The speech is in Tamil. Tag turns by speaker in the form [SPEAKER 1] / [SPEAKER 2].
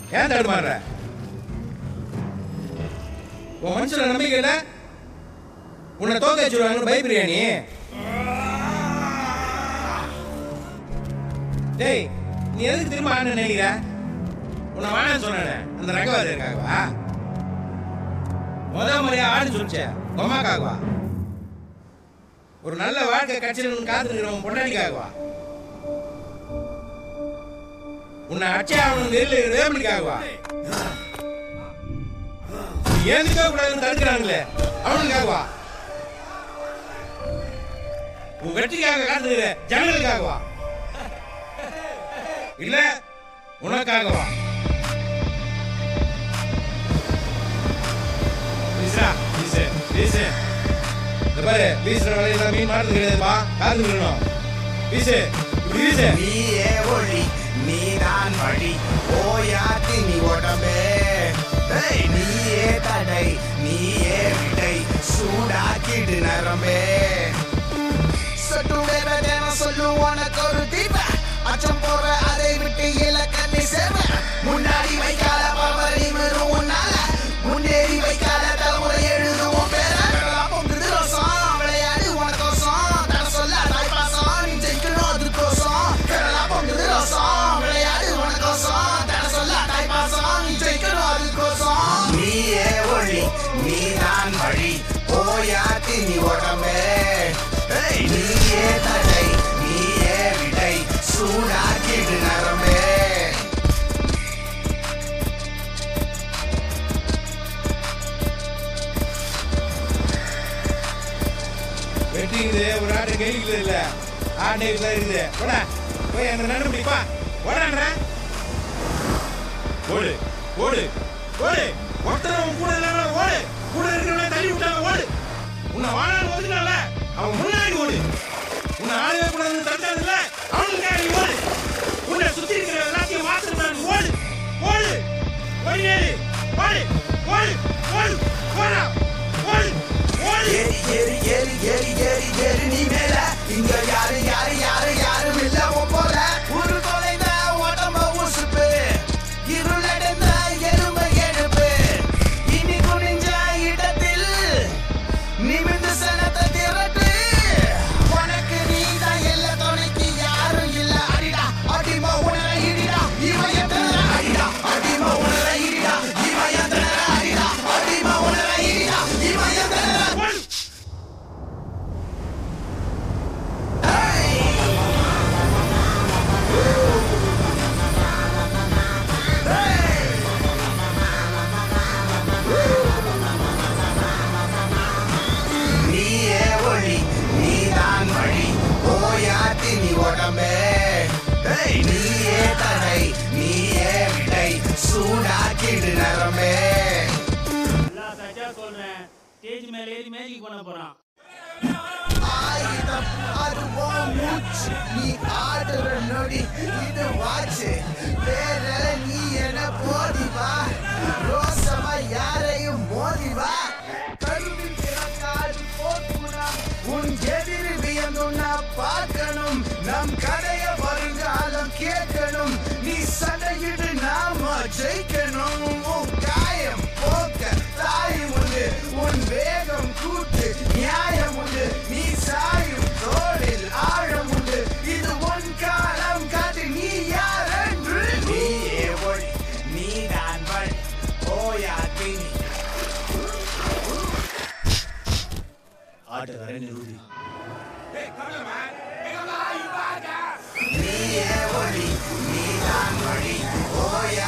[SPEAKER 1] ஏன் தடுமாறுற உன் மனுஷன நம்பிக்கை இல்ல உன்னை தோக்க வச்சுருவாங்கன்னு பயப்படுறியா நீ டேய் நீ எதுக்கு திரும்ப ஆட நினைக்கிற உன்னை வேணாம்னு சொன்னேனே அந்த ரங்கவாதி இருக்காகவா முத முறையா ஆடு சொல்லிச்சே உமாக்காகவா ஒரு நல்ல வாழ்க்கை கட்சியில் காத்துருக்கிறவன் பொண்டாடிக்காகவா உன்னை அச்சை ஆகணும் நெல் வேமனுக்காகவா ஏந்துக்க கூடாதுன்னு தடுக்கிறாங்களே அவனுக்காகவா உன் வெற்றிக்காக காத்துக்கிற ஜனங்களுக்காகவா இல்ல உனக்காகவா வீசுடா, வீசு, வீசு. இந்த பாரு வீசுற வேலையில மீன் மாட்டுறது கிடையாதுப்பா காத்து விடணும் வீசு இப்படி வீசு
[SPEAKER 2] நீயே ஒளி நீதான் வழி ஓயாத்தி நீ உடம்பே ஏய், நீயே தடை நீயே விடை சூடாக்கிடு நரம்பே சட்டுடே தினம் சொல்லு உனக்கு ஒரு தீப அச்சம் போற அதை விட்டு இலக்கண்ணி சேவ முன்னாடி வைக்காத பவர் நிமிரும் உன்னால முன்னேறி வைக்காத தலைமுறை எழுதுவோம் பேர பொங்குது ரோசம் விளையாடு உனக்கோசம் தர சொல்ல தாய்ப்பாசம் நீ ஜெயிக்கணும் அதுக்கோசம் கடலா பொங்குது ரோசம் விளையாடு உனக்கோசம் தர சொல்ல தாய்ப்பாசம் நீ ஜெயிக்கணும் அதுக்கோசம் நீயே ஒளி நீதான் வழி ஓயாத்தி நீ உடம்பே ஏய், நீயே தடை நீயே விடை சூடாக்கிடு நரம்பே
[SPEAKER 1] வெட்டிங்குது ஒரு ஆட்டு கைக்குது இல்ல ஆட்டை தான் இருக்குது போடா போய் அந்த நடு பிடிப்பா ஓடான்ற ஓடு ஓடு ஓடு ஒருத்தர் அவன் கூட இல்லாம ஓடு கூட இருக்கிறவன தள்ளி விட்டாங்க ஓடு உன்னை வாழான்னு ஒதுக்கல அவன் முன்னாடி ஓடு உன்னை ஆளவே கூடாதுன்னு தடுத்தாதுல்ல அவனுக்காக நீ ஓடு உன்னை சுத்தி இருக்கிற எல்லாத்தையும் மாத்திரம் ஓடு ஓடு ஓடினேரு ஓடு ஓடு ஓடு ஓடா ஓடு ஓடு
[SPEAKER 2] ஏறி ஏறி ஏறி ஏறி ஏறி ஏறி நீ மேல இங்க யாரு யாரு யாரு யாரும் இல்ல உன் போல ஒரு தொலைந்த உடம்ப உசுப்பு இருளடைந்த எருமை எடுப்பு இனி குனிஞ்ச இடத்தில் நிமிந்து சனத்தை திரட்டு உனக்கு நீதான் எல்லா துணைக்கு யாரும் இல்ல அடிடா அடிமா உணர இடிடா இமயத்தன அடிடா அடிமா உணர இடிடா இமயத்தன அடிடா அடிமா உணர இடிடா இமயத்தன
[SPEAKER 1] ஓடு
[SPEAKER 2] நீயே ஒளி நீதான் வழி ஓயாத்தி நீ உடம்பே ஏய், நீயே தடை நீயே விடை சூடாக்கிடு நரம்பே
[SPEAKER 3] எல்லா சச்சா சொல்றேன் ஸ்டேஜ் மேல ஏறி மேஜிக் பண்ண போறான்
[SPEAKER 2] ஆயுதம் அது உன் மூச்சு நீ ஆடுற நொடி இது வாச்சு வேற நீ என போதி வா ரோசமா யாரையும் மோதி வா கருவில் பிறக்காது போக்குனா உன் எதிரி வியந்துன்னா பார்க்கணும் நம் கதைய வருங்காலம் கேட்கணும் நீ சண்டையிடு நாம ஜெயிக்கணும் உன் காயம் போக்க தாயும் உண்டு உன் வேகம் கூட்டு நியாயம் உண்டு நீ சாயும் தோளில் ஆழம் உண்டு இது உன் காலம் காட்டு நீ யார் என்று நீயே ஒளி நீதான் வழி ஓயா திணி
[SPEAKER 1] ஆட்டுக்காரன் நிறுதி
[SPEAKER 2] நீயே ஒளி நீதான் வழி ஓயா